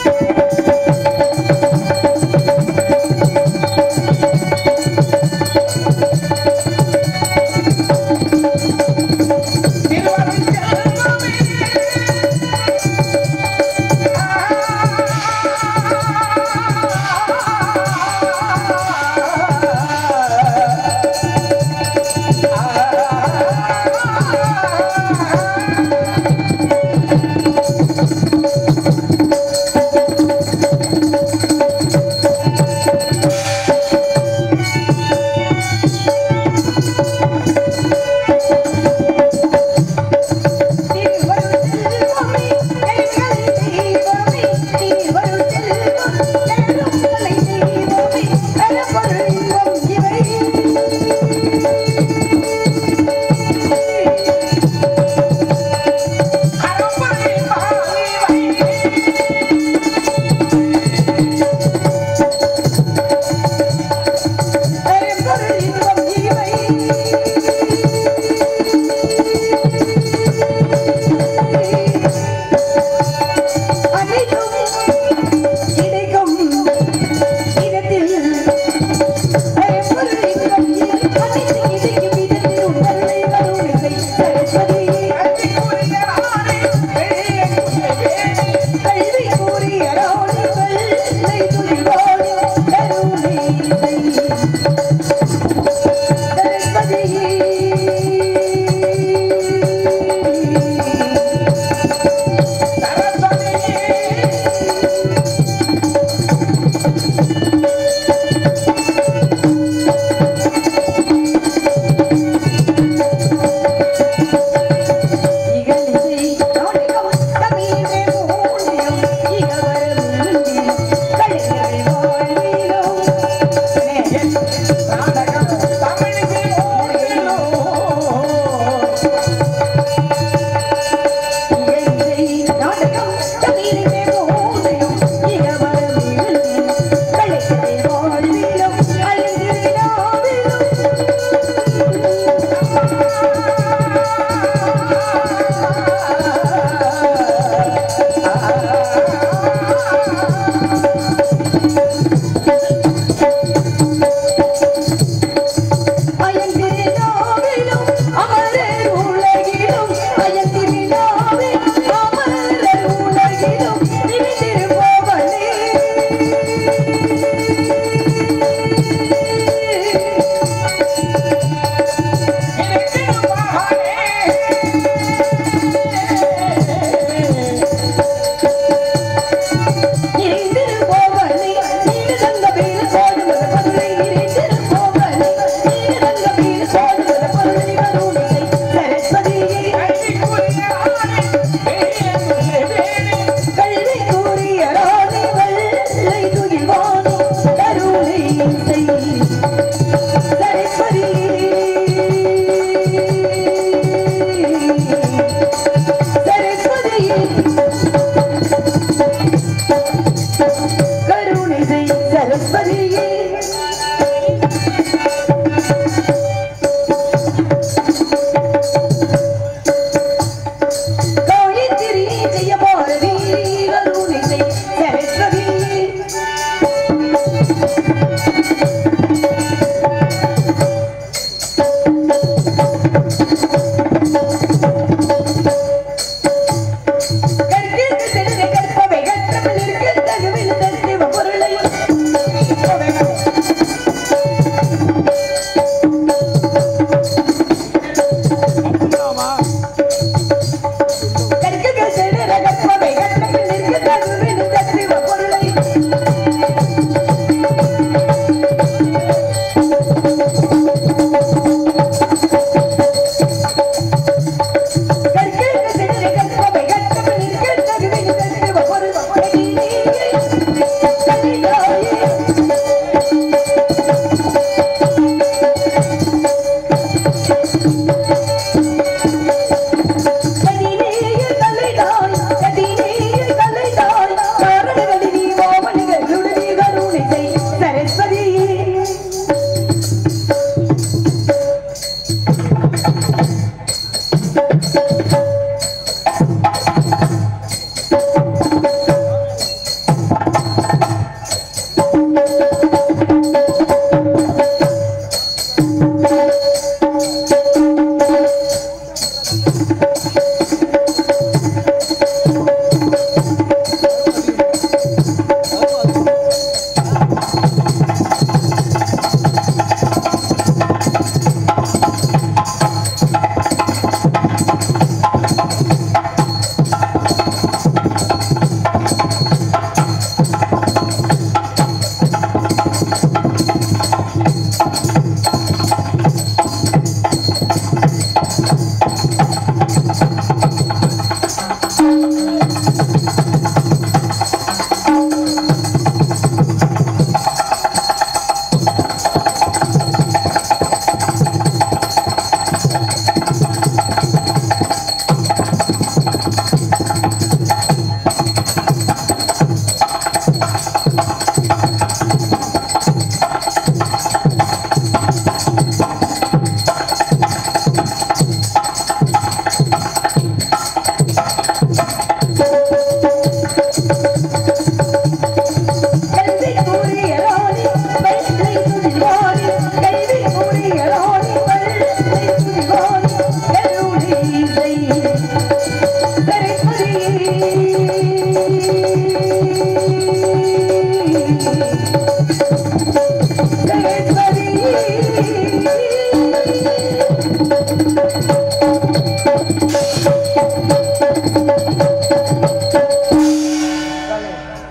அமரர் உலகிலும்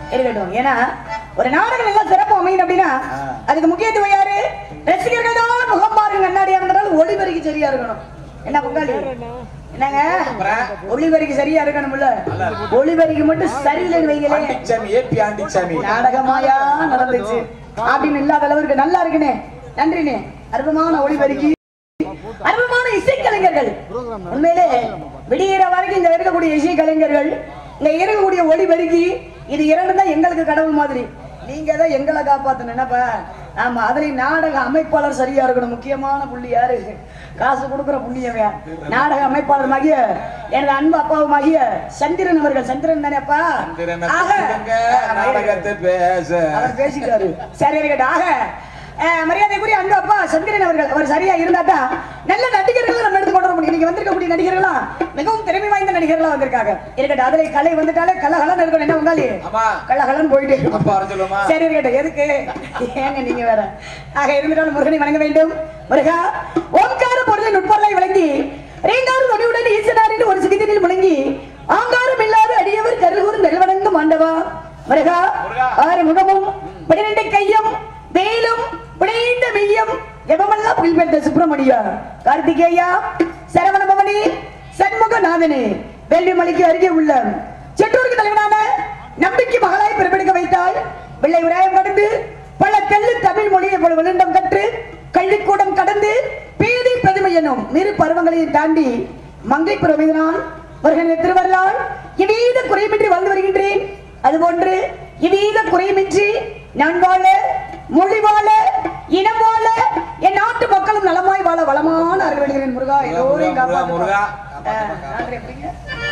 இருக்கட்டும் ஏன்னா ஒரு நாடகம் நல்லா சிறப்பு அமையும் அப்படின்னா ஆ. அதுக்கு முக்கியத்துவம் யாரு ரசிகர்கள் தான் முகம் பாருங்க கண்ணாடியா இருந்தாலும் ஒளிவரிக்கு சரியா இருக்கணும் என்ன பொங்காளி என்னங்க அப்புறம்? ஒளிவரிக்கு சரியா இருக்கணும்ல ஒளிவரிக்கு மட்டும் சரியில்லைன்னு வைங்களே ஆண்டிச்சாமி ஏபி ஆண்டிச்சாமி நாடகமாயா நடந்துச்சு அப்படின்னு இல்லாத அளவுக்கு நல்லா இருக்குனே நன்றினே அற்புதமான ஒளிவரிக்கு அற்புதமான இசைக்கலைஞர்கள் உண்மையிலே விடியிற வரைக்கும் இங்க இருக்கக்கூடிய இசைக்கலைஞர்கள் இங்க இருக்கக்கூடிய ஒளிவரிக்கு இது இரண்டு தான் எங்களுக்கு கடவுள் மாதிரி நீங்க தான் எங்களை காப்பாத்தணும் என்னப்பா ஆமா அதுலயும் நாடக அமைப்பாளர் சரியா இருக்கணும் முக்கியமான புள்ளி யாரு காசு கொடுக்குற புள்ளியவன் நாடக அமைப்பாளர் மகிய எனது அன்பு அப்பாவுமாகிய சந்திரன் அவர்கள் சந்திரன் தானே அப்பா சந்திரனை ஆக, கூப்பிடுங்க, நாடகத்தை பேச அவர் பேசிட்டாரு சரி இருக்கட்டும் ஆக அஹ், மரியாதைக்குரிய அன்பு அப்பா சந்திரன் அவர்கள் அவர் சரியா இருந்தாதான் நல்ல நடிகர்கள் நம்ம எடுத்து கொண்டு வர முடியும் இன்னைக்கு வந்திருக்கக்கூடிய நடிகர்கள்லாம் மிகவும் திறமை வாய்ந்த நடிகர்களா வந்திருக்காங்க இருக்கட்டும் அதுல கலை வந்துட்டாலே கலகலன்னு இருக்கணும் என்ன உங்காலி ஆமா கலகலன்னு போயிட்டு இருக்கும். அப்பா வர சொல்லுமா சரி இருக்கட்டும் எதுக்கு ஏங்க நீங்க வேற ஆக இருந்துட்டாலும் முருகனை வணங்க வேண்டும் முருகா ஓம்கார பொருளை நுட்பொருளை விளங்கி ரீங்காரும் நொடியுடன் ஈசனாரின் ஒரு சிகிதினில் முழங்கி ஆங்காரம் இல்லாத அடியவர் கருகூர் நெல்வணங்கும் ஆண்டவா முருகா முருகா. ஆறு முகமும் பன்னிரண்டு கையும் வேலும் பிணைந்த மெய்யம் எவமெல்லாம் புகழ்பெற்ற சுப்பிரமணியா கார்த்திகேயா சரவண பவனி சண்முகநாதனே வேள்விமலைக்கு அருகே உள்ள செட்டூருக்கு தலைவனான நம்பிக்கை மகளாய் பிறப்பெடுக்க வைத்தாய் வெள்ளை உராயம் கடந்து பல தெல்லு தமிழ் மொழியை போல விழுண்டம் கற்று கள்ளிக்கூடம் கடந்து பீதி பெருமை எனும் இரு பருவங்களையும் தாண்டி மங்கை பிறவிதான் வருகின்ற திருவள்ளால் இவீத குறைமின்றி வாழ்ந்து வருகின்றேன் அதுபோன்று இவீத குறைமின்றி நான் வாழ மொழி வாழ இனம் வாழ என் நாட்டு மக்களும் நலமாய் வாழ வளமான அருள்வேடுகிறேன் முருகா எல்லோரையும் முருகா, காப்பாற்றுப்பா. முருகா. ஆ, நன்றி, எப்படிங்க?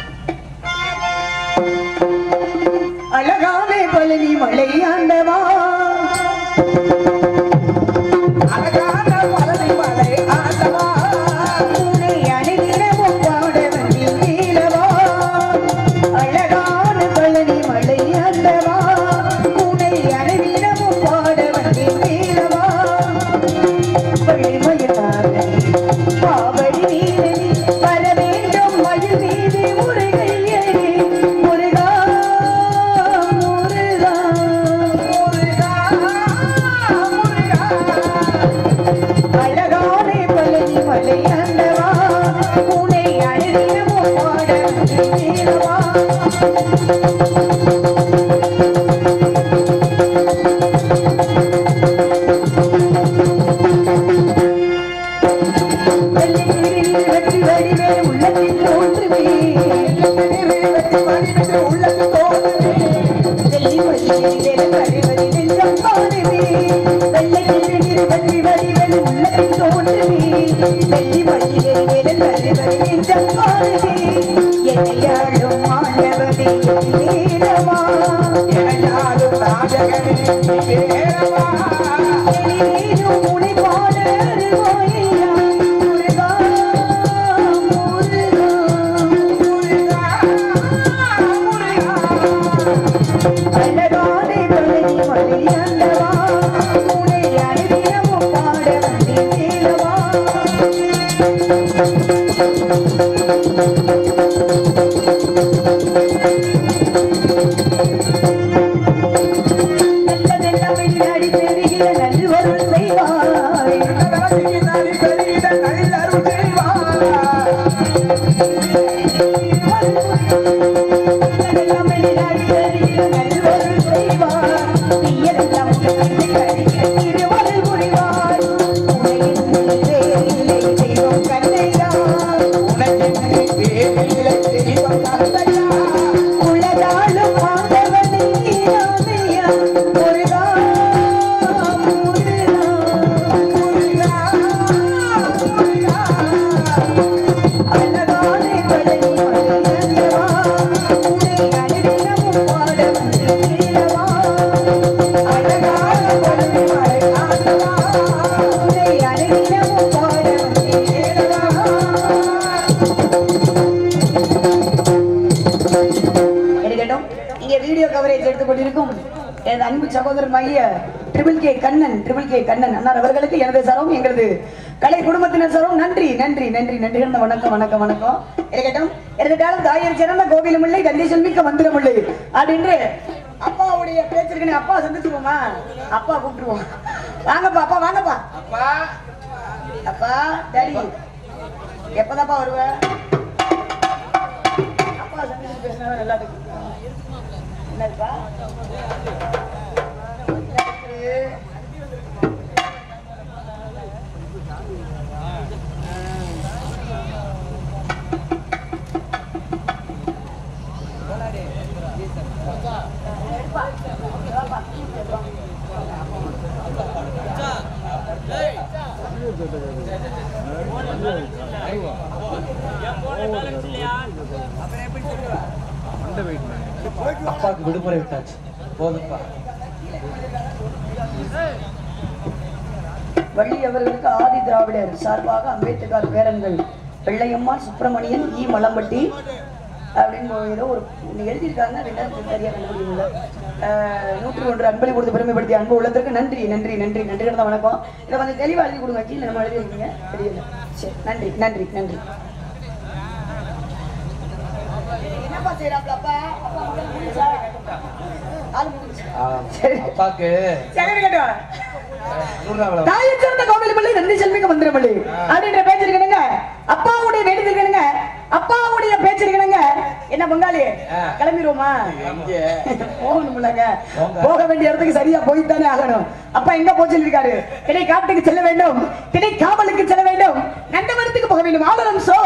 அழகான பழனி மலை ஆண்டவா அழகான பழனி மலை ஆண்டவா உன்னை அணிதினமும் பாட வந்தேன் நீலவா. அழகான பழனி மலை ஆண்டவா உன்னை அணிதினமும் பாட வந்தேன் நீலவா. பள்ளிமயனாரே, பாவடி வீரனே, வர வேண்டும் மயில் மீது முருகை ஏறி. முருகா, முருகா, முருகா, முருகா. அழகானே பழனி மலை ஆண்டவா உன்னை அழகினமும் பாட நீலவா வெள்ளிக்கிழி வெற்றி வடிவே உள்ளத்தில் தோன்றுமே வெற்றி வடிவே உள்ளத்தில் தோன்றுமே வெள்ளி மொழியிலே கருவறி நெஞ்சம் காணுமே வெள்ளிக்கிழி வெற்றி வடிவே உள்ளத்தில் தோன்றுமே வெள்ளி மொழியிலே கருவறி நெஞ்சம் காணுமே என்னையாளும் ஆண்டவனே வேதமா எனையாளும் நாயகனே வேறவா எனினும் உனை பாட அருள்வாயா முருகா முருகா அழகானே பழனி மலை ஆண்டவா உன்னை அனுதினமும் பாட வந்தேன் நீலவா நல்லதெல்லாம் வெளிநாடி பெருகிற நல்வருள் செய்வாய் நடி பெரிய நல்லருள் செய்வார் நல்லதெல்லாம் வெளிநாடி பெருகிற நல்வருள் செய்வாய் தீயதெல்லாம் உனக்கு கழிக்க திருவருள் புரிவாய் உலகில் நீரே இல்லை தெய்வம் கண்ணையா உனக்கென்று வேறில்லை தெய்வம் தந்தையா உலகாளும் ஆண்டவனே ராமையா முருகா முருகா அழகானே பழனி மலையல்லவா உன்னை அனுதினமும் பாட வந்தேனவா அழகான பழனி மலை ஆண்டவா உன்னை அனுதினமும் பாட வந்தேனவா எடுக்கட்டும் இங்க வீடியோ கவரேஜ் எடுத்துக் கொண்டிருக்கும் எனது அன்பு சகோதரன் மைய triple K Kannan triple K Kannan அண்ணார் அவர்களுக்கு எனது சரம் எங்களது கலை குடும்பத்தினர் சரம் நன்றி நன்றி நன்றி நன்றி கலந்த வணக்கம் வணக்கம் வணக்கம் இருக்கட்டும் எனது காலம் தாயர் சிறந்த கோவிலும் இல்லை தந்தை சொல்மிக்க மந்திரம் இல்லை அப்படின்று அப்பாவுடைய வச்சிருக்கேன் அப்பா சந்திச்சுவோமா அப்பா கூப்பிட்டுருவோம் வாங்கப்பா அப்பா வாங்கப்பா அப்பா அப்பா டாடி எப்பதாப்பா வருவ அப்பா சந்திச்சு பேசினா நல்லா இருக்கு என்னதுப்பா அப்பாவுக்கு விடுமுறை விட்டாச்சு போதுப்பா வள்ளி அவர்களுக்கு ஆதி திராவிடர் சார்பாக அம்பேத்கர் பேரன்கள் வெள்ளையம்மாள் சுப்பிரமணியன் இ மலம்பட்டி அப்படின்னு ஏதோ ஒரு ஒண்ணு எழுதியிருக்காங்க ரெண்டாயிரத்தி சரியா கண்டுபிடிக்கல அஹ், நூற்றி ஒன்று அன்பளி கொடுத்து பெருமைப்படுத்திய அன்பு உள்ளதற்கு நன்றி நன்றி நன்றி நன்றி கிடந்த வணக்கம் இதை கொஞ்சம் தெளிவாக எழுதி கொடுங்க கீழே நம்ம எழுதிருக்கீங்க தெரியல சரி நன்றி நன்றி நன்றி என்னப்பா செய்யறாப்லப்பா அப்பா முதல்ல முடிஞ்சா? ஆள் முடிஞ்சு. சரி அப்பாக்கு சரி கேட்டோம் நூறாவில் தாயை சேர்ந்த கோவில் பிள்ளை நன்றி செல்மிக்க மந்திரமல்லி அப்படின்ற பேச்சு இருக்கணுங்க அப்பாவுடைய வேண்டுதல் இருக்கணுங்க அப்பாவுடைய பேச்சு இருக்கணுங்க என்ன பங்காளி ஆ. கிளம்பிடுவோமா எங்க போகணும்லங்க போங்க. போக வேண்டிய இடத்துக்கு சரியா போய்த்தானே ஆகணும் அப்பா எங்க போச்சு இருக்காரு திடை காட்டுக்கு செல்ல வேண்டும் திடை காவலுக்கு செல்ல வேண்டும் நந்தவனத்துக்கு போக வேண்டும் ஆலோலம் சோ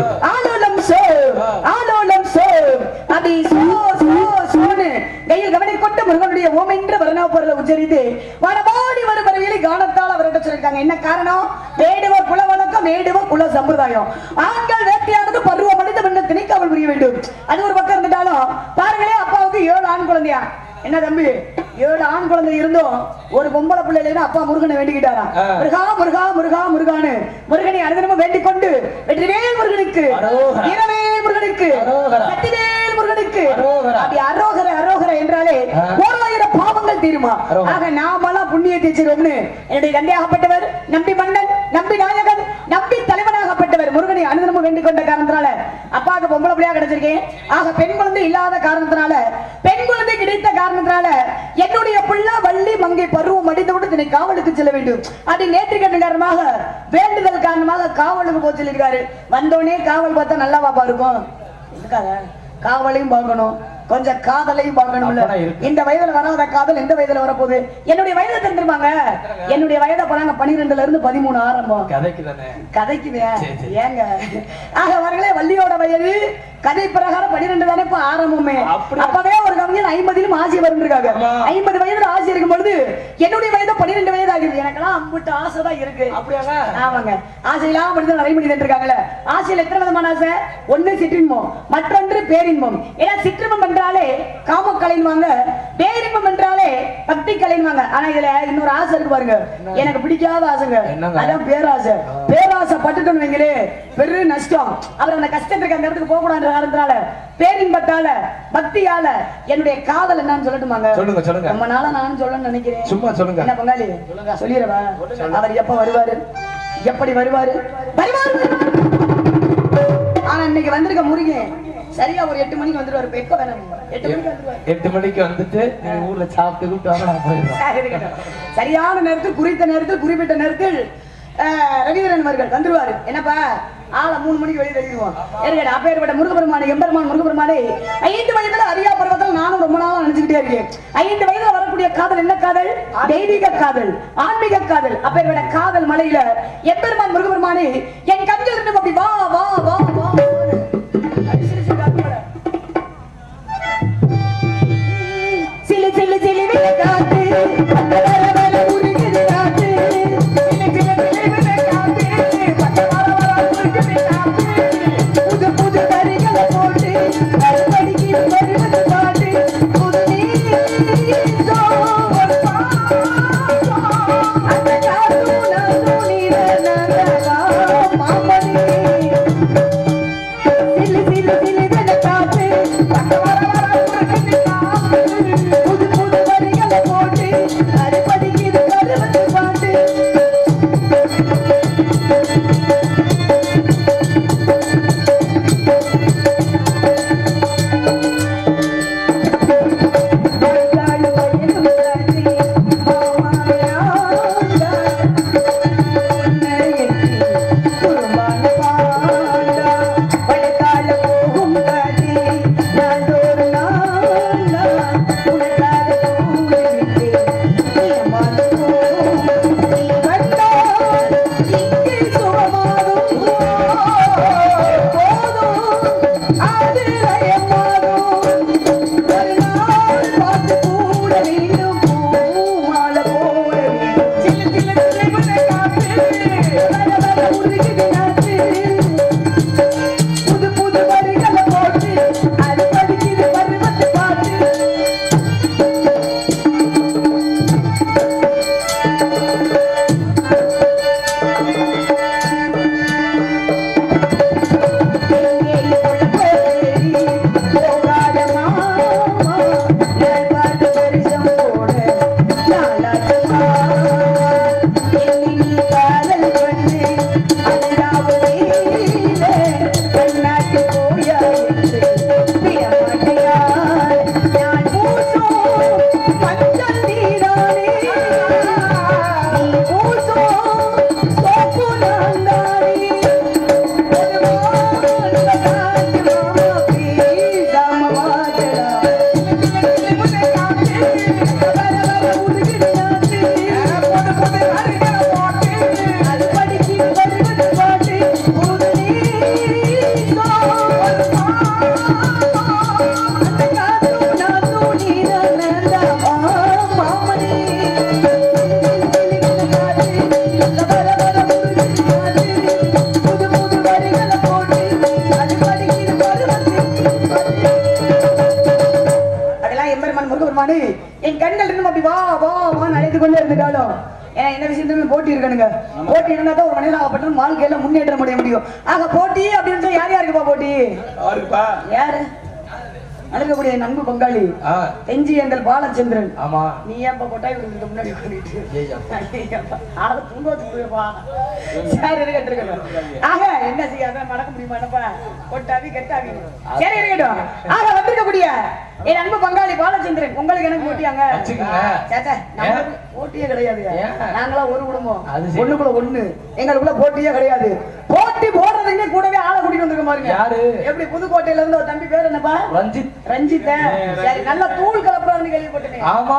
ஆலோலம் சோ ஆலோலம் சோ அதி சோ சோ சோனு கையில் கவனி கொண்டு முருகனுடைய ஓம் என்ற வர்ணா பொருளை உச்சரித்து வடபாடி வரும் வரவியலை கானத்தால் அவர்கிட்ட சொல்லியிருக்காங்க என்ன காரணம் வேடுவ குல வழக்கம் வேடுவ குல சம்பிரதாயம் ஆண்கள் வேட்டையானது பருவ மனித மன்ன திணைக்காவல் புரிய வேண்டும் அது ஒரு பக்கம் இருந்துட்டாலும் பாருங்களேன் அப்பாவுக்கு ஏழு ஆண் குழந்தையா என்ன தம்பி ஏழு ஆண் குழந்தை இருந்தும் ஒரு பொம்பளை பிள்ளை இல்லைன்னா அப்பா முருகனை வேண்டிக்கிட்டாராம் ஆ. முருகா முருகா முருகா முருகானு முருகனை அனுதினமும் வேண்டிக் கொண்டு வெற்றிவேல் முருகனுக்கு அரோகரா. வீரவேல் முருகனுக்கு அரோகரா. சக்திவேல் முருகனுக்கு அரோகரா. அப்படி அரோகர அரோகர என்றாலே ஆ. ஓராயிரம் பாவங்கள் தீருமா அரோகரா. ஆக நாமெல்லாம் புண்ணியத்தை செய்வோம்னு என்னுடைய தந்தையாகப்பட்டவர் நம்பி மன்னன் நம்பி நாயகன் நம்பி தலைவனாகப்பட்டவர் முருகனை அனுதினமும் வேண்டிக் கொண்ட காரணத்தினால அப்பாவுக்கு பொம்பளை பிள்ளையா கிடைச்சிருக்கேன் ஆக பெண் குழந்தை இல்லாத காரணத்தினால பெண் குழந்தை கிடைத்த காரணத்தினால என்னுடைய பிள்ளை வள்ளி மங்கை பருவம் அடித்தவுடன் என்னை காவலுக்கு செல்ல வேண்டும் அது நேற்று கண்ட காரணமாக வேண்டுதல் காரணமாக காவலுக்கு போக சொல்லியிருக்காரு வந்தோடனே காவல் பார்த்தா நல்லாவா இருக்கும் இருக்காத காவலையும் பார்க்கணும் கொஞ்சம் காதலையும் பார்க்கணும்ல அப்பனா இருக்கு. இந்த வயதுல வராத காதல் எந்த வயதுல வரப்போகுது என்னுடைய வயதை தெரிஞ்சிருப்பாங்க என்னுடைய வயதை போனாங்க பன்னிரெண்டுல இருந்து பதிமூணு ஆரம்பம் கதைக்கு தானே கதைக்குதே சரி, சரி. ஏங்க ஆக அவர்களே வள்ளியோட வயது கதை பிரகாரம் பன்னிரெண்டு தானே இப்ப ஆரம்பமே அப்படி- அப்பவே ஒரு கவிஞர் ஐம்பதிலும் ஆசை வருந்திருக்காங்க ஆமா. ஐம்பது வயதுல ஆசை இருக்கும் பொழுது என்னுடைய வயது பன்னிரெண்டு வயது ஆகுது எனக்கெல்லாம் அம்பிட்டு ஆசை தான் இருக்கு அப்படியாங்க ஆமாங்க ஆசையில்லாம மனிதன் நிறைய மனிதன் இருக்காங்கல்ல ஆசையில எத்தனை விதமான ஆசை ஒண்ணு சிற்றின்பம் மற்றொன்று பேரின்பம் ஏன்னா சிற்றின்பம் என்றாலே காமக்கலைன்வாங்க பேரின்பம் என்றாலே பக்தி கலைன்வாங்க ஆனா இதுல இன்னொரு ஆசை இருக்கு பாருங்க எனக்கு பிடிக்காத ஆசைங்க என்னங்க? அதான் பேராசை பேராசை பட்டுட்டோம்னு வைங்களே பெரு நஷ்டம் அவர் அந்த கஷ்டத்துக்கு அந்த இடத்துக்கு போக கூடாதுன்ற காரணத்தினால பேரின்பத்தால பக்தியால என்னுடைய காதல் என்னன்னு சொல்லட்டுமாங்க சொல்லுங்க சொல்லுங்க ரொம்ப நாளா நான் சொல்லணும்னு நினைக்கிறேன் சும்மா சொல்லுங்க என்ன பங்காளி சொல்லிடுறவா அவர் எப்ப வருவாரு எப்படி வருவாரு வருவாரு ஆனா இன்னைக்கு வந்திருக்க முருகன் சரியா ஒரு எட்டு மணிக்கு வந்துருவாரு இப்ப எப்ப வேணும் எட்டு மணிக்கு வந்துருவாரு எட்டு மணிக்கு வந்துட்டு நீங்க ஊர்ல சாப்பிட்டு கூப்பிட்டு வாங்க நான் போயிடுறோம் சரி, இருக்கட்டும். சரியான நேரத்தில் குறித்த நேரத்தில் குறிப்பிட்ட நேரத்தில் அஹ், ரவிவரன் அவர்கள் வந்துருவாரு என்னப்பா ஆளை மூணு மணிக்கு வெளியே தெரிவிடுவோம் ஏற்கனவே அப்பேற்பட்ட முருகபெருமானை எம்பெருமான் முருகபெருமானை ஐந்து வயதுல அரியா பருவத்தில் நானும் ரொம்ப நாளா நினைச்சுக்கிட்டே இருக்கேன் ஐந்து வயதுல வரக்கூடிய காதல் என்ன காதல் தெய்வீக காதல் ஆன்மீக காதல் அப்பேற்பட்ட காதல் மலையில எம்பெருமான் முருகபெருமானை என் கண்கள் இருந்து அப்படி வா வா வா வா அப்படி சிரிச்சு காட்டுவாரு. சிலு சிலு சிலு காத்து அந்த வர வர உருகுது காத்து சிலு சிலு சிலு காத்து அந்த வர வர உருகுது காத்து புது புது வரிகளை போட்டு மறுபடிக்கு வருவது பாட்டு புது நீசோ ஒரு பாசம் அந்த காத்து நான் துணித நந்தகா மாமணி உனக்காக ஊரை விட்டு நீ அம்மாளுக்கோ நீ வந்தால் இங்கே சுகமாகும் போதும் அது லயமாகும் ஒரு நாள் பார்த்து கூட வேண்டும் பூமாலை போல சின்ன சின்ன சிலைமனை காத்து வர வர உருகுது நாத்து புது புது வரிகளை போட்டு அது படிக்கிற பருவத்தை பார்த்து புது புது வரிகளை போட்டு அது படிக்கிற பருவத்தை அதெல்லாம் எம்பெருமான் முருகபெருமானு என் கண்கள் இன்னும் அப்படி வா வா வான்னு அழைத்து கொண்டே இருந்துட்டாலும் ஏன்னா என்ன விஷயத்துலையும் போட்டி இருக்கணுங்க போட்டி இருந்தா தான் ஒரு மனிதன் ஆகப்பட்டு வாழ்க்கையில முன்னேற்றம் அடைய முடியும் ஆக போட்டி அப்படின்னு சொல்லி யார் யாருக்குப்பா போட்டி யாருப்பா யாரு அழுகக்கூடிய என் அன்பு பங்காளி ஆ தெஞ்சி எங்கள் பாலச்சந்திரன் ஆமா நீ ஏன்பா கொட்டாய் கொடுத்துட்டு முன்னாடி பண்ணிட்டு ஐயா. ஆள தூங்க வச்சு போயிருப்பா சரி இருக்கட்டும் இருக்கட்டும் ஆக என்ன செய்யாத மடக்க முடியுமா என்னப்பா கொட்டாவி கெட்டாவி சரி இருக்கட்டும் ஆக வந்திருக்கக்கூடிய என் அன்பு பங்காளி பாலச்சந்திரன் உங்களுக்கு எனக்கு போட்டியாங்க வச்சுக்கோங்க. சேச்சே, நம்மளுக்கு போட்டியே கிடையாது ஏன்? நாங்களா ஒரு குடும்பம் அது சரி. ஒண்ணுக்குள்ள ஒண்ணு எங்களுக்குள்ள போட்டியே கிடையாது போட்டி போடுறதுக்கு கூடவே ஆளை கூட்டிட்டு வந்திருக்க பாருங்க யாரு? எப்படி புதுக்கோட்டையில இருந்து ஒரு தம்பி பேர் என்னப்பா ரஞ்சித் ரஞ்சித்த சரி நல்ல தூள் கலப்புறான்னு கேள்விப்பட்டேன் ஆமா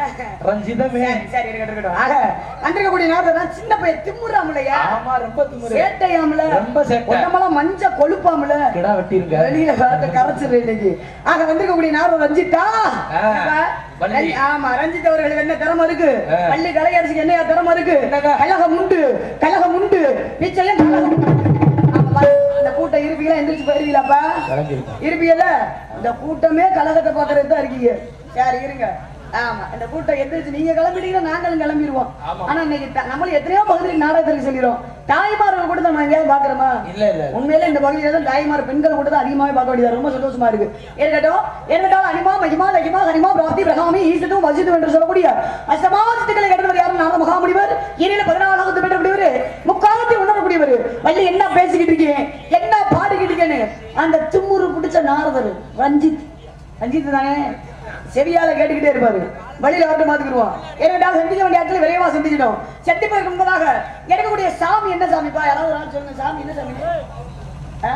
ரஞ்சிதமே சரி, சரி இருக்கட்டும் இருக்கட்டும் ஆக வந்திருக்கக்கூடிய நேரத்துல தான் சின்ன பையன் திமுறாமலையா ஆமா ரொம்ப திமுரு சேட்டையாமல ரொம்ப சேட்டை. உடம்பெல்லாம் மஞ்ச கொழுப்பாமல கிடா வெட்டிருங்க வெளியில காட்ட கரைச்சிரு இன்னைக்கு ஆக வந்திருக்கக்கூடிய நேரம் ரஞ்சித்தா ஆ, என்னப்பா? வள்ளி. ரஞ்சி- ஆமா ரஞ்சித் அவர்களுக்கு என்ன திறமை இருக்கு ஆ. பள்ளி கலையரசுக்கு என்ன திறமை இருக்கு என்னங்க? கழகம் உண்டு கழகம் உண்டு நிச்சயம் கழகம் உண்டு. ஆமா, பாரு, இந்த கூட்டம் இருப்பீங்களா எந்திரிச்சு போயிருவீங்களாப்பா கிளம்பிருக்கோம் இருப்பீங்கல்ல இந்த கூட்டமே கழகத்தை பாக்குறது தான் இருக்கீங்க சரி இருங்க ஆமா இந்த கூட்டம் எந்திரிச்சு நீங்க கிளம்பிட்டீங்கன்னா நாங்களும் கிளம்பிடுவோம் ஆமா. ஆனா இன்னைக்கு த- நம்மள எத்தனையோ பகுதியில் நாடகத்துக்கு சொல்லிடுறோம் தாய்மார்கள் கூட நம்ம எங்கேயாவது பாக்குறோமா இல்ல இல்ல உண்மையில இந்த பகுதியில தான் தாய்மார் பெண்கள் கூட தான் அதிகமாவே பார்க்க வேண்டியது ரொம்ப சந்தோஷமா இருக்கு இருக்கட்டும் இருக்கட்டும் அனிமா மகிமா லகிமா ஹரிமா பிராப்தி பிரகாமி ஈசத்தும் மசிதும் என்று சொல்லக்கூடிய அஷ்டமாசித்துக்களை கடந்தவர் யாரும் நாம மகாமுடிவர் இனியில பதினாலாவது பெற்ற முடிவர் முக்காலத்தை உணரக்கூடியவர் வள்ளி என்ன பேசிக்கிட்டு இருக்கீங்க என்ன பாடிக்கிட்டு இருக்கேன்னு அந்த திமுரு பிடிச்ச நாரதர் ரஞ்சித் ரஞ்சித் தானே செவியால கேட்டுக்கிட்டே இருப்பாரு வழியில அவர்கிட்ட மாத்துக்கிடுவோம் ஏன்னா சந்திக்க வேண்டிய இடத்துல விரைவா சந்திச்சிட்டோம் சந்திப்பதற்கு முன்பதாக எடுக்கக்கூடிய சாமி என்ன சாமிப்பா யாராவது ஒரு ஆள் சொல்லுங்க சாமி என்ன சாமி ஆ?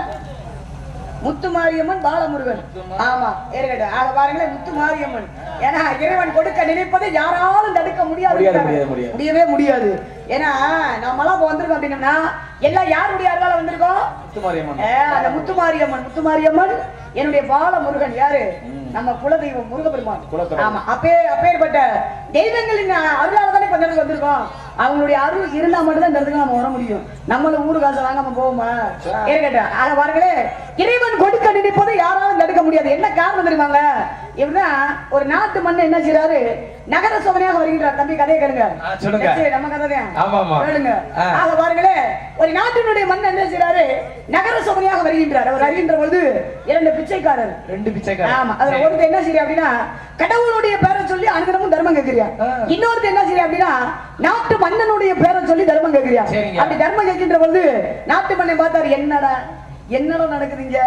முத்துமாரியம்மன் பாலமுருகன் ஆமா இருக்கட்டும் ஆக பாருங்களேன் முத்துமாரியம்மன் ஏன்னா இறைவன் கொடுக்க நினைப்பதை யாராலும் தடுக்க முடியாது முடியாது, முடியாது, முடியாது. முடியவே முடியாது ஏன்னா நம்மளாம் இப்போ வந்திருக்கோம் அப்படின்னம்னா எல்லாம் யாருடைய அருளால வந்திருக்கோம் முத்துமாரியம்மன் ஏ, அந்த முத்துமாரியம்மன் முத்துமாரியம்மன் என்னுடைய பாலமுருகன் யாரு நம்ம குலதெய்வம் முருகப்பெருமான் குலதெய்வம். ஆமா அப்பே அப்பேற்பட்ட தெய்வங்களின் அருளால தானே இப்ப இந்த இடத்துக்கு வந்திருக்கோம் அவங்களுடைய அருள் இருந்தா மட்டும்தான் இந்த இடத்துக்கு நம்ம வர முடியும் நம்மளும் ஊரு காசை வாங்காம போவோமா இருக்கட்டும் ஆக பாருங்களே இறைவன் கொடுக்க நினைப்பதை யாராலும் தடுக்க முடியாது என்ன காரணம் தெரியுமாங்க இவனா ஒரு நாட்டு மண்ணை என்ன செய்யறாரு நகர சோதனையாக வருகின்றார் தம்பி கதையை கேளுங்க ஆ, சொல்லுங்க. சரி, நம்ம கதை தான் ஆமா, ஆமா. கேளுங்க ஆ. ஆக பாருங்களே ஒரு நாட்டினுடைய மன்னன் என்ன செய்யறாரு நகர சோதனையாக வருகின்றார் அவர் வருகின்ற பொழுது இரண்டு பிச்சைக்காரர் ரெண்டு பிச்சைக்காரன் ஆமா அதுல சரி. ஒருத்தர் என்ன செய்யற அப்படின்னா கடவுளுடைய பேரை சொல்லி அனுதினமும் தர்மம் கேட்கிறியா ஆ. இன்னொருத்தர் என்ன செய்யற அப்படின்னா நாட்டு மன்னனுடைய பேரை சொல்லி தர்மம் கேட்கிறியா சரிங்க. அப்படி தர்மம் கேட்கின்ற பொழுது நாட்டு மன்னன் பார்த்தாரு என்னடா என்னடா நடக்குதுங்க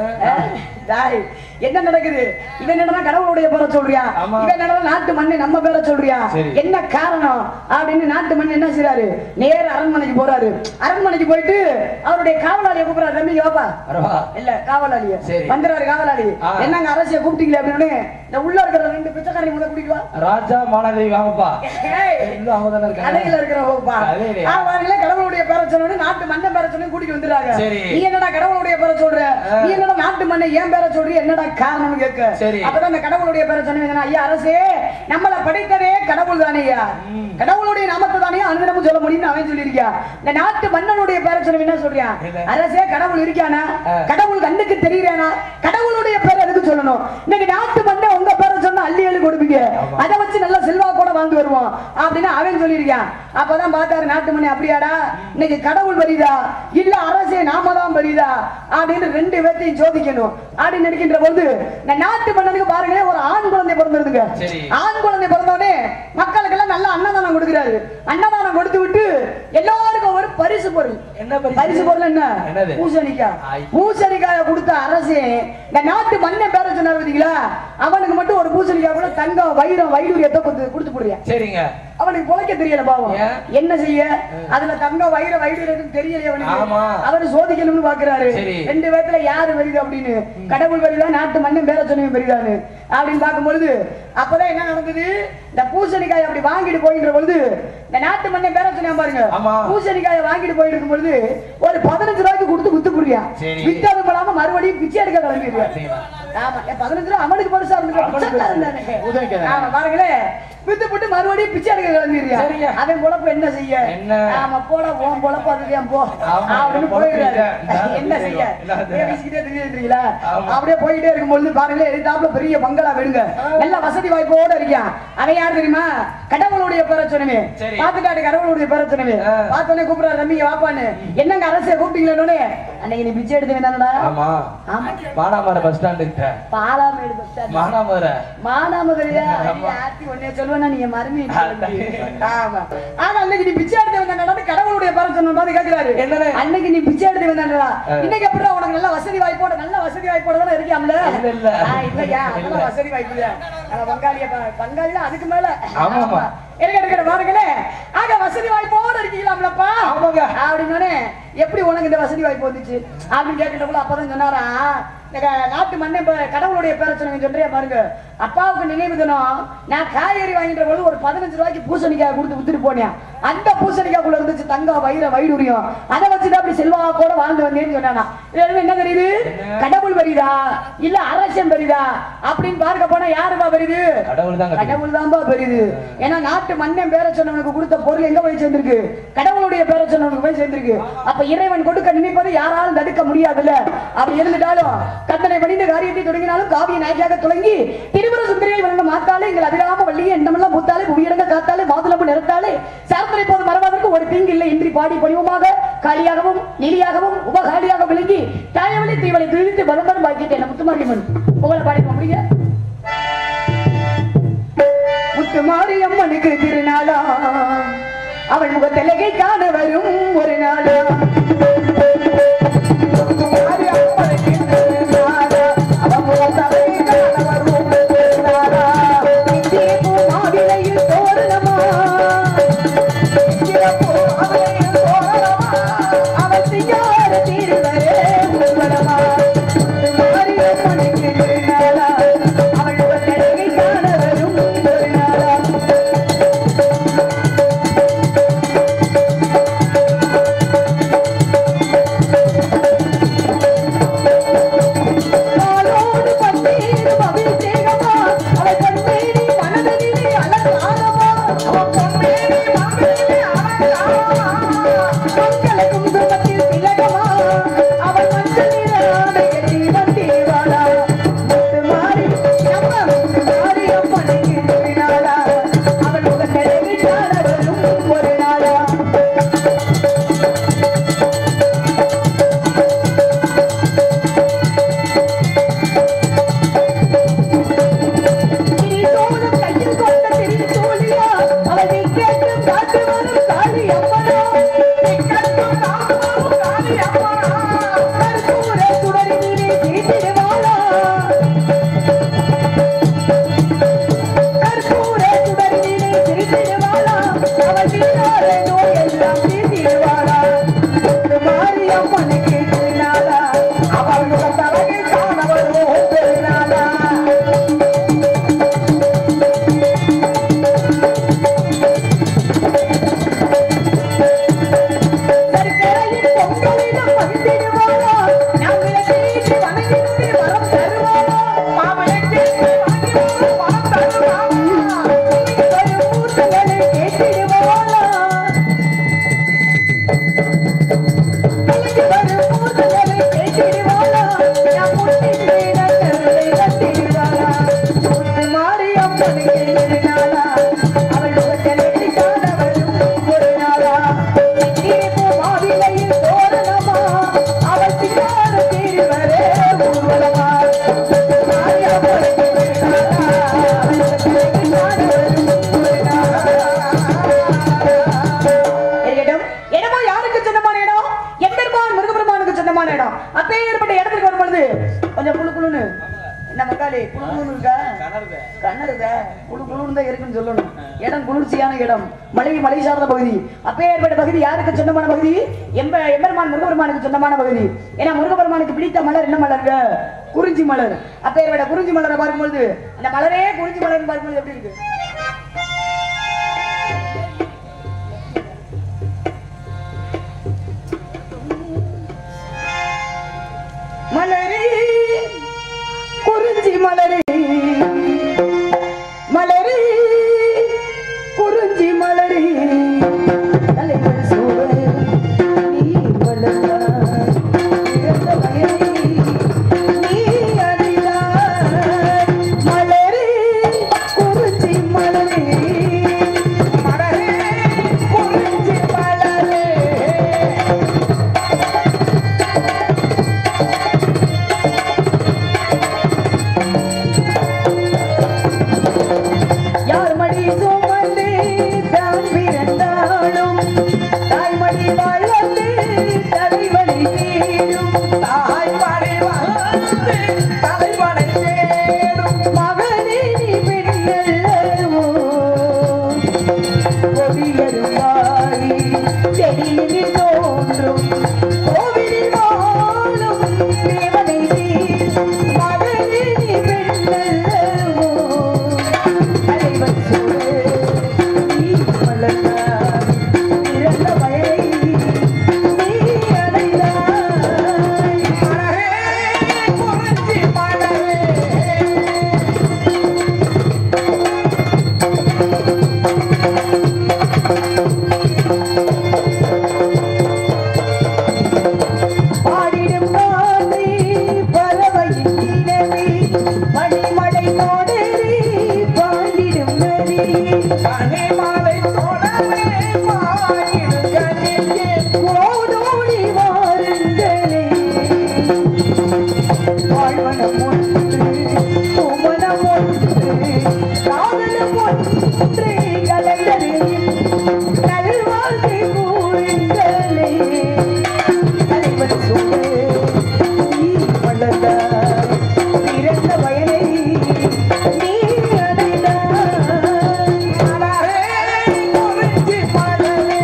டேய், என்ன நடக்குது இவன் என்னடா கடவுளுடைய பேரை சொல்றியான் ஆமா. இவன் என்னடா நாட்டு மண்ணு நம்ம பேரை சொல்றியான் சரி. என்ன காரணம் அப்படின்னு நாட்டு மண் என்ன செய்றாரு நேர அரண்மனைக்கு போறாரு அரண்மனைக்கு போயிட்டு அவருடைய காவலாளியை கூப்பிடுறாரு தம்பி வாப்பா வரவா இல்ல காவலாளிய சரி. வந்துறாரு காவலாளி ஆ. என்னங்க அரசிய கூப்பிட்டீங்களே அப்படின்னு இந்த உள்ள இருக்கிற ரெண்டு பிச்சைக்காரி முதல்ல கூட்டிட்டு வா ராஜா மாலாதேவி வாங்கப்பா ஏய், இன்னும் அவங்க தானே இருக்காங்க கடையில இருக்கிற ஹோப்பா கடையிலயா? அவங்களே கடவுளுடைய பேரை சொன்னோன்னு நாட்டு மண்ணை பேரை சொல்லி கூட்டிட்டு வந்துடுறாங்க சரி. நீ என்னடா கடவுளுடைய பேரை சொல்ற ஆ. நீ என்னடா நாட்டு மண்ணை ஏன் பேரை சொல்றீ என்னடா காரணம்னு கேட்க சரி. அப்பதான் அந்த கடவுளுடைய பேரை சொன்னீங்க ஐயா அரசே நம்மளை படைத்ததே கடவுள் தானே ஐயா ம். கடவுளுடைய நாமத்தை தானே அனுதினமும் சொல்ல முடியும்னு அவன் சொல்லியிருக்கியா இந்த நாட்டு மன்னனுடைய பேரை சொன்னவன் என்ன சொல்றியா இல்ல. அரசே கடவுள் இருக்கானா ஆ. கடவுள் கண்ணுக்கு தெரியறானா கடவுளுடைய பேரை எதுக்கு சொல்லணும் இன்னைக்கு நாட்டு மண்ணை உங்க பேரை சொன்னா அள்ளி அள்ளி கொடுப்பீங்க ஆமா. அதை வச்சு நல்ல செல்வா கூட வாழ்ந்து வருவோம் அப்படின்னு அவன் சொல்லியிருக்கான் அப்பதான் பார்த்தாரு நாட்டு மணி அப்படியாடா இன்னைக்கு கடவுள் வருதா இல்ல அரசே நாம தான் வருதா அப்படின்னு ரெண்டு பேர்த்தையும் சோதிக்கணும் அப்படின்னு நினைக்கின்ற பொழுது இந்த நாட்டு மன்னனுக்கு பாருங்க ஒரு ஆண் குழந்தை பிறந்திருந்துங்க சரி. ஆண் குழந்தை பிறந்தோடனே மக்களுக்கெல்லாம் நல்ல அன்னதானம் கொடுக்கிறாரு அன்னதானம் கொடுத்து விட்டு எல்லாருக்கும் ஒரு பரிசு பொருள் என்ன பரிசு? பரிசு பொருள் என்ன என்னது? பூசணிக்காய் ஐ. பூசணிக்காய கொடுத்த அரசே இந்த நாட்டு மண்ணை பேர சொன்னார் பாத்தீங்களா அவனுக்கு மட்டும் ஒரு பூசணிக்காய் கூட தங்கம் வைரம் வைடூரியத்தை கொடுத்து கொடுத்து போடுறியா சரிங்க அவனுக்கு பொழைக்க தெரியல பாவம் ஏன்? என்ன செய்ய அதுல தங்கம் வைர வைடூரியம் தெரியல அவனுக்கு ஆமா. அவரு சோதிக்கணும்னு பாக்குறாரு சரி. ரெண்டு பேத்துல யாரு வருது அப்படின்னு கடவுள் வருதா நாட்டு மண்ணும் பேர சொன்னவன் பெரிதானு அப்படின்னு பார்க்கும்பொழுது அப்பதான் என்ன நடந்தது இந்த பூசணிக்காய் அப்படி வாங்கிட்டு போயின்ற பொழுது இந்த நாட்டு மண்ணை பேர சொன்னா பாருங்க ஆமா. பூசணிக்காயை வாங்கிட்டு போயிட்டு இருக்கும் பொழுது ஒரு பதினஞ்சு ரூபாய்க்கு கொடுத்து வித்து புரியா சரி. வித்தது போலாம மறுபடியும் பிச்சை எடுக்க கிளம்பிடுறியா பாத்தீங்களா? ஆமா ஏன் பதினஞ்சு ரூபா அவனுக்கு பெருசா அவனுக்கு இருந்துச்சு உதவிக்கு ஆமா பாருங்களேன் வித்து போட்டு மறுபடியும் பிச்சை எடுக்க கிளம்பிடுறியா சரிங்க. அவன் பொழப்பு என்ன செய்ய என்ன? ஆமா போட உன் பொழப்பு அதுதான் போ ஆமா, அப்படின்னு என் பொழப்பு போயிடுறாரு இதுதான். என்ன செய்ய இல்லாத. அப்படியே வீசிக்கிட்டே திரியுறீங்களா ஆமா. அப்படியே போயிட்டே இருக்கும்பொழுது பாருங்களேன் எதிர்த்தாப்புல பெரிய பங்களா விடுங்க நல்ல வசதி வாய்ப்போட இருக்கான் அவன் யார் தெரியுமா கடவுளுடைய பேரை சொன்னவே சரி. பாத்துட்டாடு கடவுளுடைய பேரை சொன்னவே ஆ. பார்த்தோன்னே கூப்பிடுறாரு தம்பி வாப்பான்னு என்னங்க அரசே கூப்பிட்டீங்களே அன்னைக்கு நீ பிச்சை எடுத்து வேண்டாம்டா ஆமா ஆமா மானாமர பஸ் ஸ்டாண்டு கிட்ட பாலாமேடு பஸ் ஸ்டாண்ட் மானாமர மானாமதுரையா ஆமா. ஆத்தி ஒன்னே சொல்லுவேன்னா நீங்க மருமி அதான். ஆமா ஆனா அன்னைக்கு நீ பிச்சை எடுத்து வந்தாடா கடவுளுடைய பேரை சொன்னோம் கேக்குறாரு என்னது? அன்னைக்கு நீ பிச்சை எடுத்து வந்தாடா ஆ. இன்னைக்கு எப்படி உனக்கு நல்ல வசதி வாய்ப்போட நல்ல வசதி வாய்ப்போட தானே இருக்கியாம்ல இல்ல, இல்ல. ஆ, இல்லையா இல்ல. அதெல்லாம் வசதி வாய்ப்பு இல்ல ஆனா, பங்காளிய ப- பங்காளில அதுக்கு மேல ஆமா, ஆமா. இருக்க இருக்கிற பாருங்களே ஆக வசதி வாய்ப்போட இருக்கீங்களாம்லப்பா ஆமாங்க. அப்படின்னு எப்படி உனக்கு இந்த வசதி வாய்ப்பு வந்துச்சு அப்படின்னு கேட்கிட்டக்குள்ள அப்பதான் சொன்னாரா இந்த க- நாட்டு மண்ணை இப்ப கடவுளுடைய பேரை சொன்னீங்க சொல்றியா பாருங்க அப்பாவுக்கு நினைவு தினம் நான் காய்கறி வாங்கிட்ட பொழுது ஒரு பதினஞ்சு ரூபாய்க்கு பூசணிக்காய் கொடுத்து வித்துட்டு போனேன் அந்த பூசணிக்காய்க்குள்ள இருந்துச்சு தங்கம் வைர வைடூரியம் அதை வச்சுதான் அப்படி செல்வாக்கோட வாழ்ந்து வந்தேன்னு சொன்னானா இதுல இருந்து என்ன தெரியுது என்ன? கடவுள் வருதா இல்ல அரசன் வருதா அப்படின்னு பார்க்க போனா யாருப்பா வருது கடவுள் தான் கட்டி கடவுள் தான்பா பெரியது ஏன்னா நாட்டு மண்ணன் பேர சொன்னவனுக்கு கொடுத்த பொருள் எங்க போய் சேர்ந்திருக்கு கடவுளுடைய பேர சொன்னவனுக்கு போய் சேர்ந்திருக்கு அப்ப இறைவன் கொடுக்க நினைப்பது யாராலும் தடுக்க முடியாதுல்ல அப்படி இருந்துட்டாலும் கத்தனை பணிந்த காரியத்தை தொடங்கினாலும் காவிய நாயகியாக துளங்கி திருமண சுந்தரியை வளர்ந்த மாத்தாலே எங்கள் அபிராம வள்ளியை எண்ணமெல்லாம் பூத்தாலே புவியிடங்க காத்தாலே மாதுளம்பு நிறத்தாலே சார்த்தனை போது மறவாதற்கு ஒரு தீங்கு இல்லை இன்றி பாடி பணிவுமாக காளியாகவும் நிலியாகவும் உபகாலியாக விளங்கி தாயவளி தீவளை துழித்து பலம்பரம் பாக்கிட்டேன் முத்துமாரியம்மன் புகழ பாடி முடிய முத்து மாரியம்மனுக்கு திருநாளா அவள் முகத்தலகை காண வரும் ஒரு நாளா முத்து மாரியம்மனுக்கு திருநாளா, அவள் முகத்தலகை காண வரும் ஒரு நாளா. நித்திய பூமாவிலையில் தோரணமா, நித்திய பூமாவிலையில் தோரணமா, அவள் சிங்கார திருவரே உருவரமா. முத்து மாரியம்மனுக்கு திருநாளா, அவள் முகத்தலகை காண வரும் ஒரு நாளா. நாளா அவள் முகத்தில் எட்டிக்காதவளும் ஒரு நாளா தீர்ப்பு மாவிலையில் தோரணமா அவள் சிங்கார தீர்வரே ஊர்வலமா மாயா பொழுது ஒரு நாளா அவள் முகத்தில் எட்டிக்காதவளும் ஒரு நாளா இருக்கட்டும் இடமோ யாருக்கு சொந்தமான இடம் எம்பெருமான் முருகபெருமானுக்கு சொந்தமான இடம் அப்பே ஏற்பட்ட இடத்துக்கு வரும் பொழுது கொஞ்சம் குழு குழுன்னு என்ன மக்காளி குழு குழுன்னு இருக்கா கண்ணருதா குழு குழுன்னு தான் இருக்குன்னு சொல்லணும் இடம் குளிர்ச்சியான இடம் மலை மலை சார்ந்த பகுதி அப்பே ஏற்பட்ட பகுதி யாருக்கு சொந்தமான பகுதி எம்ப எம்பெருமான் முருகபெருமானுக்கு சொந்தமான பகுதி ஏன்னா முருகபெருமானுக்கு பிடித்த மலர் என்ன மலருங்க குறிஞ்சி மலர் அப்பே ஏற்பட்ட குறிஞ்சி மலரை பார்க்கும்பொழுது அந்த மலரே குறிஞ்சி மலர்னு பார்க்கும்போது எப்படி இருக்கு மலரே குறிஞ்சி மலரே மலரே குறிஞ்சி மலரே தலைவர் சூழ நீ மலர்ந்தாய் பிறந்த வயலே நீ அறிந்தாய் மலரே குறிஞ்சி மலரே மலரே குறிஞ்சி மலரே யார் மடி சுமந்து தான் பிறந்தாலும் தாய்மடி வாழ்ந்து தலைவலி தீரும் தாய்மடி வாழ்ந்து தலைவலி தேடும் மகனே நீ பெண்ணல்லவோ கொடியரும் வாடி செடியில் தோன்றும் கோவிலில் வாழும் தேவனை நீ மகனே நீ பெண்ணல்லவோ தலைவன் சூழே நீ வளர்ந்தாய் இறந்த வயலை நீ அடைந்தாய் மலரே குறிஞ்சி மலரே பாடிடும் காதை பறவையின் இனமே மணிமலை தோடரே பாடிடும் நதி மணிமலை தோடரே பாடிடும் கனியே கோடோடி வாருங்களே வாழ்வனம் ஒன்று குமணம் ஒன்று காதலும் ஒன்று கலைஞரே நல்வாழ்க்கை கூறுங்களே தலைவர் சூழே நீ வளர்ந்தாய் பிறந்த வயலை நீ அடைந்தாய் மலரே குறிஞ்சி மலரே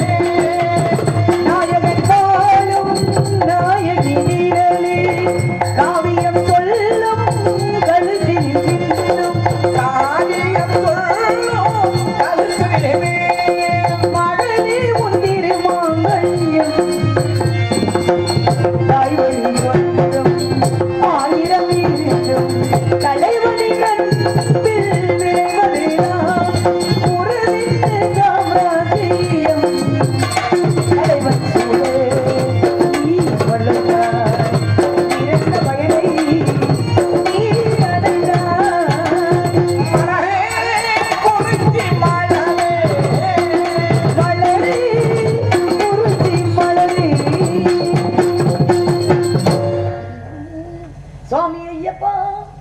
நாயகன் வாழும் நாயகி நிழலே காவியம் சொல்லும் கழுத்தில் பின்னும் காவியம் சொல்லும் கழுத்தில் மகளே உன் திருமாங்கல்யம் தாய்வழி ஒன்றும் ஆயிரம் இருந்தும் தலைவலி கண்பில் விளைவதெல்லாம் உறவின் சாம்ராஜ்யம் தலைவன் சூழே நீ வளர்ந்தாய் பிறந்த வயலை நீ அடைந்தாய் மலரே குறிஞ்சி மலரே மலரே குறிஞ்சி மலரே சுவாமி ஐயப்பா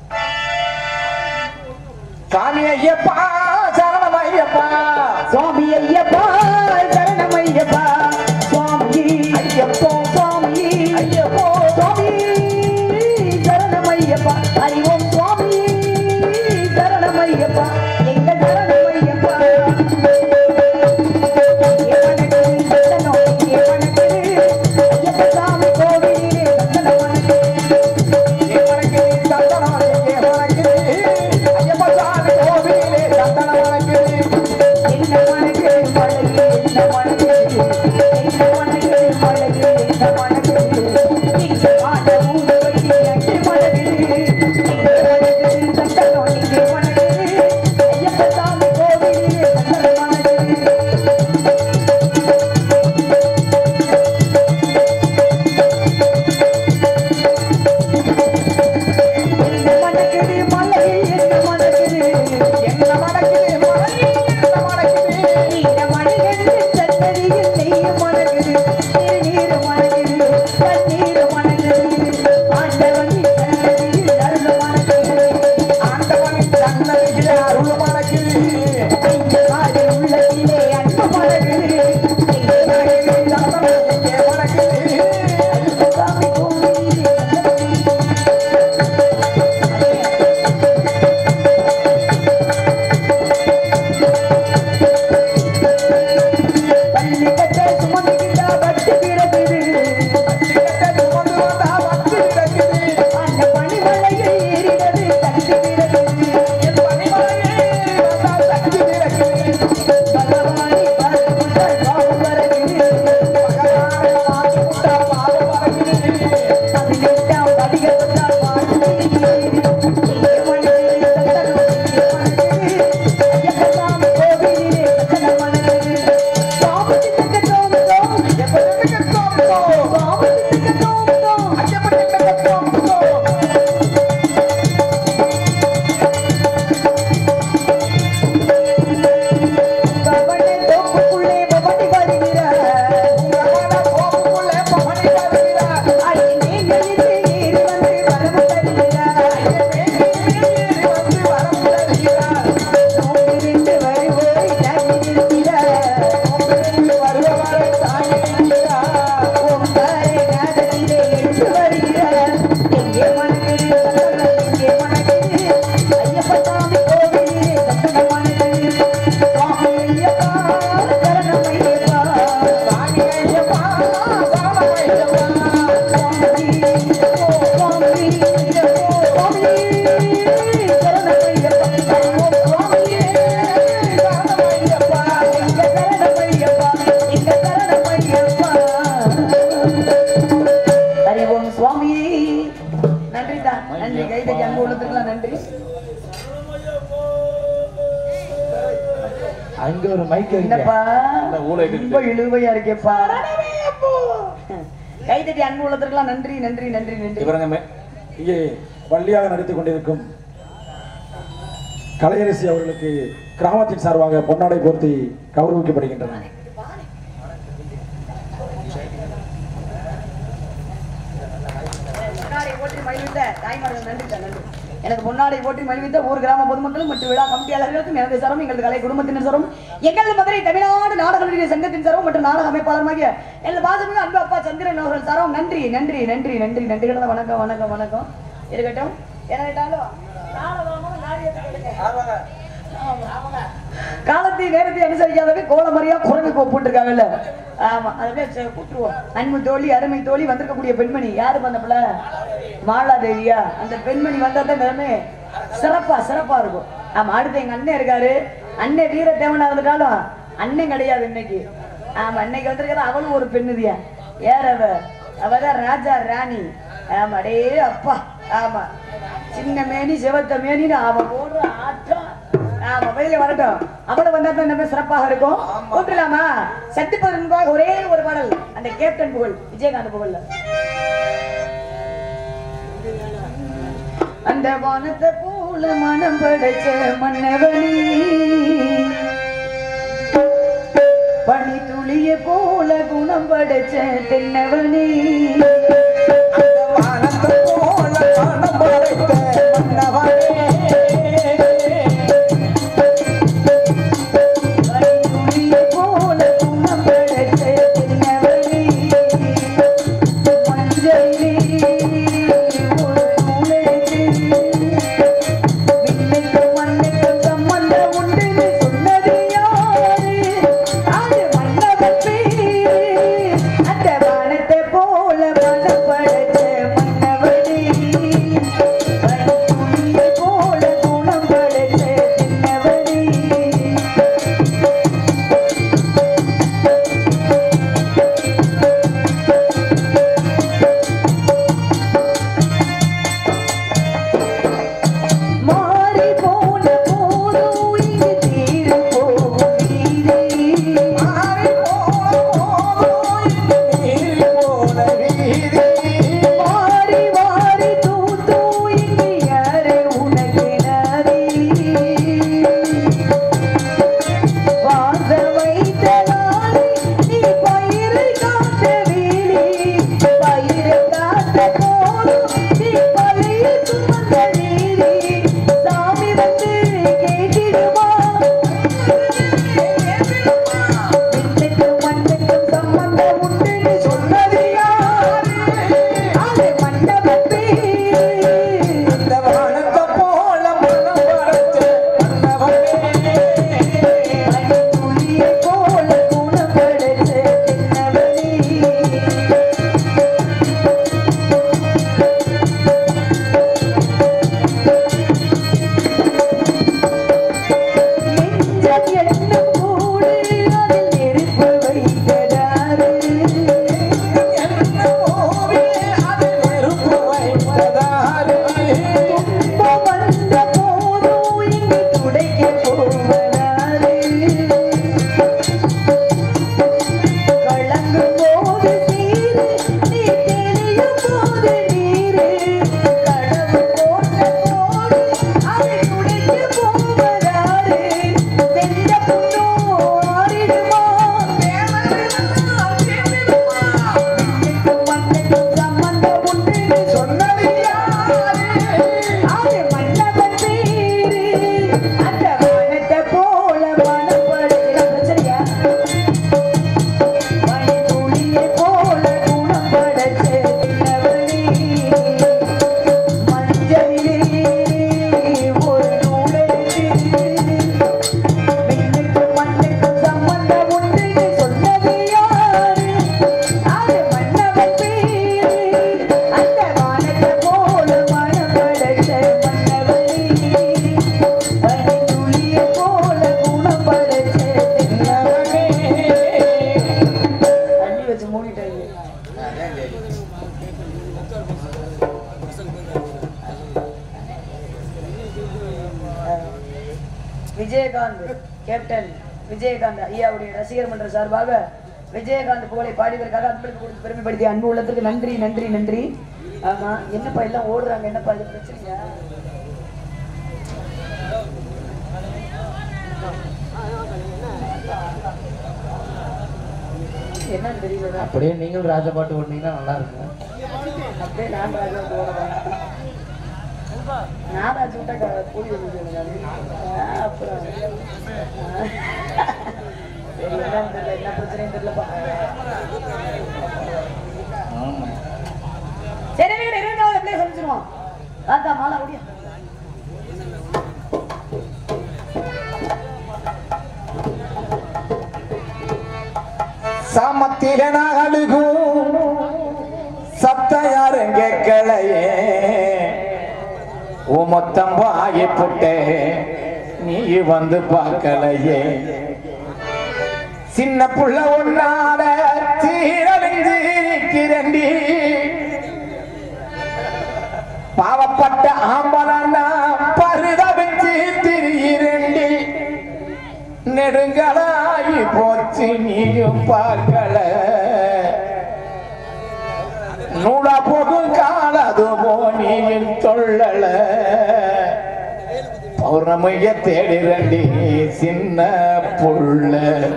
சாமி ஐயப்பா சரணம் ஐயப்பா சுவாமி ஐயப்பா சரணம் ஐயப்பா சுவாமி ஐயப்போ சுவாமி ஐயப்போ சுவாமி சரணம் ஐயப்பா அறிவோம் சுவாமி சரணம் ஐயப்பா எங்க சரணம் ஐயப்பா எவனுக்கு சந்தனம், எவனுக்கு ஐயப்ப சாமி கோவிலிலே சந்தனம் வணங்கு. இவனுக்கு சந்தனம் இவனுக்கு ஐயப்ப சாமி கோவிலே சந்தனம் வணங்கு என்ன மனது மழகு என்ன மனது என்ன மனது மழகு என்ன மனது இங்கு ஆட ஊடு வைத்து அங்கு மழகு இங்கு மழகு சந்தனம் இங்கு மழகு ஐயப்ப சாமி கோவிலிலே சந்தனம் மழகு என்ன மணக்குது மலை என்ன மணக்குது என்ன மணக்குது அங்க ஒரு மைக் என்னப்பா இந்த ஊழ இழுத்து. ரொம்ப இழுவையா இருக்கேப்பா கைதட்டி அன்பு உள்ளதற்கெல்லாம் நன்றி நன்றி நன்றி நன்றி இவருங்க மே- இங்கே வள்ளியாக நடித்துக் கொண்டிருக்கும் கலையரசி அவர்களுக்கு கிராமத்தின் சார்பாக பொன்னாடை போர்த்தி கௌரவிக்கப்படுகின்றன முன்னாடி போற்றி மகிழ்வித்த தாய்மார்கள் நன்றி சார், நன்றி எனக்கு முன்னாடி போற்றி மகிழ்வித்த ஊர் கிராம பொதுமக்களும் மற்றும் விழா கமிட்டியாளர்களுக்கும் எனது சரம் எங்களது கலை குடும்பத்தினர் சரம் எங்களது மதுரை தமிழ்நாடு நாடக நடிகர் சங்கத்தின் சரம் மற்றும் நாடக அமைப்பாளருமாகிய எனது பாசமிகு அன்பு அப்பா சந்திரன் அவர்கள் சரம் நன்றி நன்றி நன்றி நன்றி நன்றி கிடந்த வணக்கம் வணக்கம் வணக்கம் இருக்கட்டும் என்ன கேட்டாலும் நாடகமும் நாடகத்துக்கு ஆமா. காலத்தை நேரத்தை அனுசரிக்காதவே கோலமரியா குரங்கு கூப்பிட்டுருக்காங்கல்ல ஆமா அதுல கூட்டுருவோம் அன்பு தோழி அருமை தோழி வந்திருக்கக்கூடிய பெண்மணி யாரு அந்த பிள்ளை மாலா தேவியா அந்த பெண்மணி வந்தா தான் நிலைமை சிறப்பா சிறப்பா இருக்கும் ஆமா அடுத்து எங்க அண்ணன் இருக்காரு அண்ணன் வீரத்தேவனா இருந்துட்டாலும் அண்ணன் கிடையாது இன்னைக்கு ஆமா இன்னைக்கு வந்திருக்கிற அவளும் ஒரு பெண்ணுதியா யார் அவ அவதான் ராஜா ராணி ஆமா அடே அப்பா ஆமா சின்ன மேனி சிவத்த மேனின்னு அவன் போடுற ஆட்டம் ஆமா வெளியில வரட்டும் அவளை வந்தா தான் நம்ம சிறப்பாக இருக்கும் கூப்பிடலாமா சத்துப்பதன் முன்பாக ஒரே ஒரு பாடல் அந்த கேப்டன் புகழ் விஜயகாந்த் புகழ்ல அந்த வானத்தை போல மனம் படைச்ச மன்னவனி பனி துளிய போல குணம் படைச்ச தென்னவனி பனி துளிய போல குணம் படைச்ச தென்னவனி மஞ்சளே ஒரு நூலேது விண்ணுக்கு மண்ணுக்கு சம்பந்தம் உண்டுன்னு சொன்னது யாரு? அது மன்னவன் பேரு. அந்த வானத்தை போல மனம் படைச்ச மன்னவனே. பனித்துளியை போல குணம் படைச்ச தென்னவனே. மாறி போன போதும் இங்கு தீரு போகும் நீரே. மாறி மாறி தூத்தூ இங்கு யாரு உனக்கினாரே. வாச வைத்த நாளே நீ பயிரை காத்த வேலி. பயிரை காத்த போதும் நீ பழைய சுமந்த நீரே. சாமி வந்து கேட்டிடுமா விண்ணுக்கு மண்ணுக்கும் சம்பந்தம் உண்டுன்னு சொன்னது யாரு? அது மண்டபம் பேரு. பனித்துளியை போல குணப்படைச்ச தென்னவனே. நெஞ்சம் என்னும் கூடு அதில் நெருப்பு வைத்ததாரு. துன்பம் வந்த போதும் இங்கு துடைக்கப் போவதாரு. கலங்கும் போது சீரு, நீ தெளியும் போது நீரு. கடவு போட்ட கோடு, அதை துடைக்கப் போவதாரு. வெந்த புண்ணோ ஆறிடுமா? விண்ணுக்கும் மண்ணுக்கும் சம்பந்தம் உண்டுன்னு சொன்னது யாரு? அது மன்னவன் பேரு. அந்த வானத்தை போல மனம் படைக்கிற பிரச்சனையா பனித்துளியை போல குணம் படைச்ச தின்னவனே. மஞ்சளிலே ஒரு நூலேது. விண்ணுக்கும் மண்ணுக்கும் சம்பந்தம் உண்டுன்னு சொன்னது யாரு? அது மன்னவன் பேரு. அந்த வானத்தை போல மனம் படைச்ச மன்னவனே. பனித்துளியை போல குணம் படைச்ச தின்னவனே. தண்ணி வச்சு மூடிட்டாங்க விஜயகாந்த் கேப்டன் விஜயகாந்த் ஐயாவுடைய ரசிகர் மன்ற சார்பாக விஜயகாந்த் புகழை பாடியதற்காக அன்பளிப்பு கொடுத்து பெருமைப்படுத்திய அன்பு உள்ளத்துக்கு நன்றி நன்றி நன்றி ஆமா என்னப்பா எல்லாம் ஓடுறாங்க என்னப்பா இது பிரச்சனையா என்னன்னு தெரியல அப்படியே நீங்கள் ராஜா பாட்டு ஓடுனீங்கன்னா நல்லா இருக்கும் அப்படியே நான் ராஜா ஓடுறேன் நான் ராஜா விட்டா க- கூலி வந்து அப்புறம் சரி என்னன்னு தெரியல என்ன பிரச்சனைன்னு தெரியலப்பா ஆமா சரி வீடு இரண்டாவது அப்படியே சமைச்சிருவோம் தாத்தா மாலா ஓடியா சாமத்தில நகலுகும் சத்த யாரும் கேட்கலையே உமத்தம் வாகி புட்டே நீ வந்து பார்க்கலையே சின்ன புள்ள ஒன்னால சீரழிஞ்சு நிற்கிறண்டி பாவப்பட்ட ஆம்பளன்னா பருதவிச்சு திரியிரண்டி நெடுங்களாயி போச்சு நீயும் பார்க்கல நூலா போகும் காலதுமோ நீயும் சொல்லல பௌர்ணமைய தேடிரண்டி சின்ன புள்ள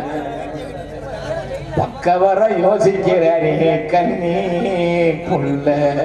பக்க வர யோசிக்கிற நீ கண்ணீ புள்ள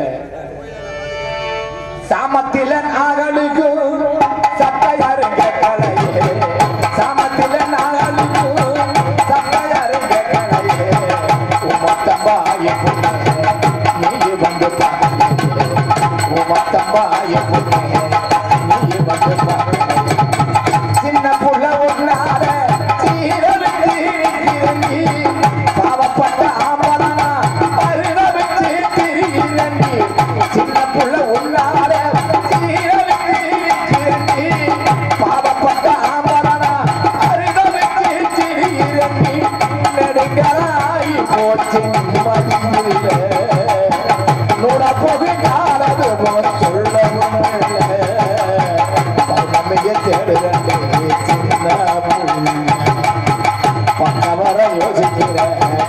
சாமத்தில நாகலுக்கு சட்டையாரு கேட்கலையே சாமத்தில நாகலுக்கு சட்டையாரு கேட்கலையே உமத்தம்பாய புண்ணே நீ வந்து பாரு உமத்தம்பாய புண்ணே நீ வந்து பாரு சின்ன புள்ள உன்னால சீரழிஞ்சு திரண்டி பாவப்பட்ட ஆம்பளனா பரிணமிச்சு திரியிரண்டி சின்ன புள்ள உன்னால சீரழிஞ்சு திரண்டி பாவப்பட்ட ஆம்பளனா பரிணமிச்சு திரியிரண்டி நெடுங்களாய் போச்சு மதியில நூற போகு காலது போல் சொல்லவும் இல்லை பௌர்ணமியை தேடுறே சின்ன புள்ள. பக்க வர யோசிக்கிற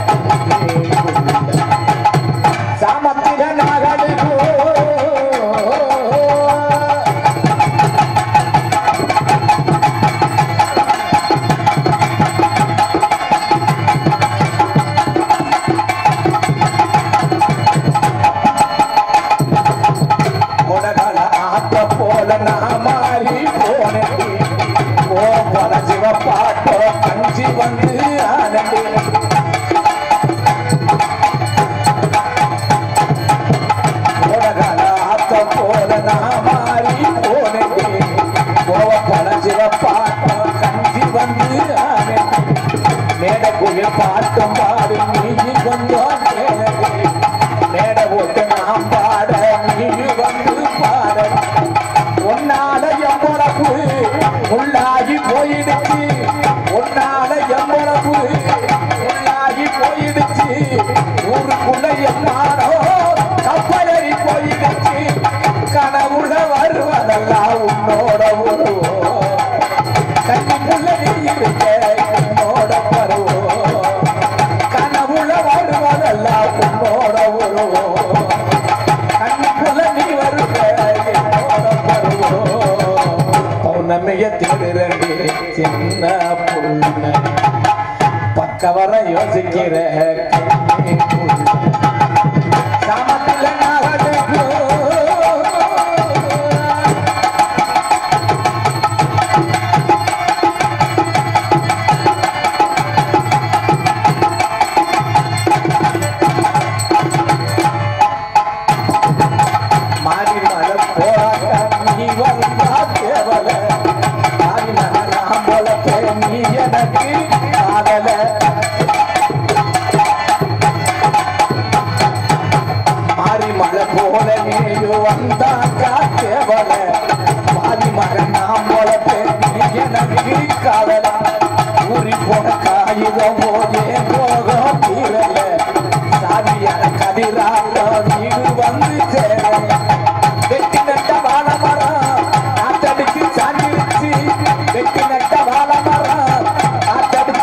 சாமத்தில நகலுக்கு உடகல ஆத்த போல நான் மாறி போனேன் ஓ பல சிவப்பாட்டோ கஞ்சி வந்து ஆனது உடகல ஆத்த போல நான் மாறி போனேன் ஓ பல சிவப்பாட்டோ கஞ்சி வந்து ஆனது மேடக்குயில் பாட்டும் பாடு நீ கொஞ்சம் கேளு மேட ஓட்டு நாம் பாட நீ வந்து பாட உன்னால எம்பளப்பு உள்ளாகி போயிடுச்சு உன்னால எம்பளப்பு உள்ளாகி போயிடுச்சு ஊருக்குள்ள எம்மானோ கப்பலறி போயிடுச்சு கனவுல வருவதெல்லாம் உன்னோட உருவம் கண்ணுக்குள்ள நீ இருக்க என்னோட பருவம் கனவுல வருவதெல்லாம் உன்னோட உருவம் கண்ணுக்குள்ள நீ வருவ என்னோட பருவம் பௌர்ணமிய திருரண்டி சின்ன புள்ள பக்க வர யோசிக்கிற கண்ணி புள்ள சாமத்தில நகலுக்கு மாறி மல போராட்டம் நீ வந்தா தேவல மாறி மல நான் போல நீ எனக்கு காதல மாறி மலை போல நீயு வந்தா காத்தேவல மாறி மலை நான் போல நீ எனக்கு காதல ஊறி போன காகிதம் போதே போகும் தீரல சாதியான கதிராக வீடு வந்து சேரல வெட்டி நட்ட வாழ மரம் காத்தடிச்சு சாஞ்சிருச்சு வெட்டி நட்ட வாழ மரம் காத்தடிச்சு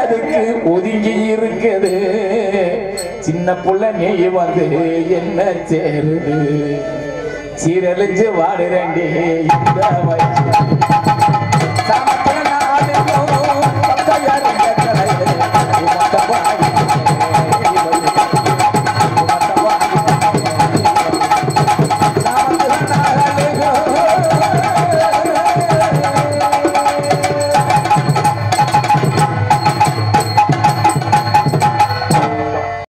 அதுக்கு ஒதுங்கி இருக்குது சின்ன புள்ள நீ வந்து என்ன சேருது சீரழிஞ்சு வாடுறேன்டி இந்த வயசு சமத்துல நாடுவோம் பக்கையாருங்க கலையே